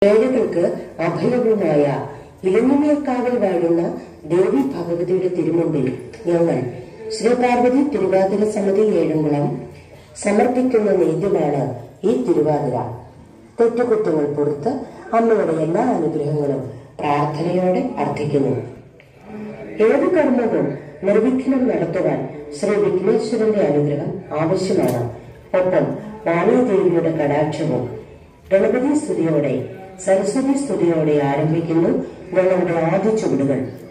ഏഴുകൾക്ക് അഭയവുമായ ഇലഞ്ഞിമേക്കാവിൽ വാഴുന്ന ദേവി ഭഗവതിയുടെ തിരുമുമ്പിൽ ഞങ്ങൾ ശ്രീപാർവതി തിരുവാതിര സമിതി ഏഴുംകുളം സമർപ്പിക്കുന്ന നേദ്യമാണ് ഈ തിരുവാതിര തെറ്റുകുറ്റങ്ങൾ പുറത്ത് അമ്മയുടെ എല്ലാ അനുഗ്രഹങ്ങളും പ്രാർത്ഥനയോടെ അർത്ഥിക്കുന്നു ഏത് കർമ്മവും നിർവിഘ്നം നടത്തുവാൻ ശ്രീ വിഘ്നേശ്വരന്റെ അനുഗ്രഹം ആവശ്യമാണ് ഒപ്പം വാണിദേവിയുടെ കടാക്ഷവും ഗണപതി സ്തുതിയോടെ സരസ്വതി സ്തുതിയോടെ ആരംഭിക്കുന്നു ഞങ്ങളുടെ ആദ്യ ചുവടുകൾ